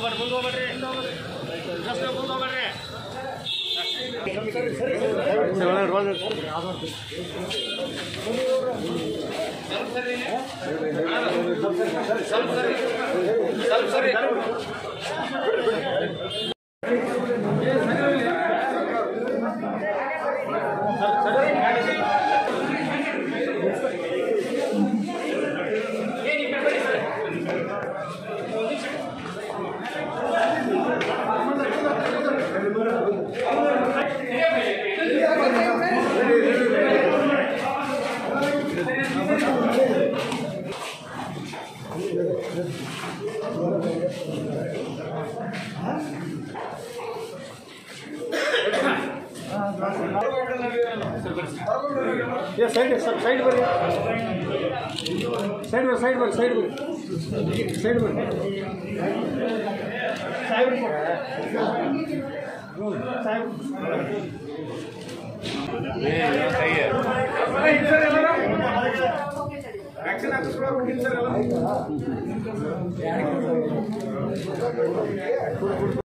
ಹೋಗ್ಬೇಡ್ರಿ ಮುಂದೆ ಹೋಗ್ಬೇಡ್ರಿ ಜಸ್ಟ್ ಮುಂದೆ ಹೋಗ್ಬೇಡ್ರಿ ಸ್ವಲ್ಪ ಸರಿ ಸ್ವಲ್ಪ ಸರಿ ಸೈಡ್ ಸರ್ ಸೈಡ್ ಬರ್ರಿ ಸೈಡ್ ಬರ್ರಿ ಸೈಡ್ ಬರ್ರಿ ಸೈಡ್ ಬರ್ರಿ ಸೈಡ್ ಬರ್ರಿ ವ್ಯಾಕ್ಸಿನ್ ಹಾಕಿಸ್ಕೊಳ್ಬಿಟ್ಟಿಲ್ಲ ಸರ್ ಎಲ್ಲ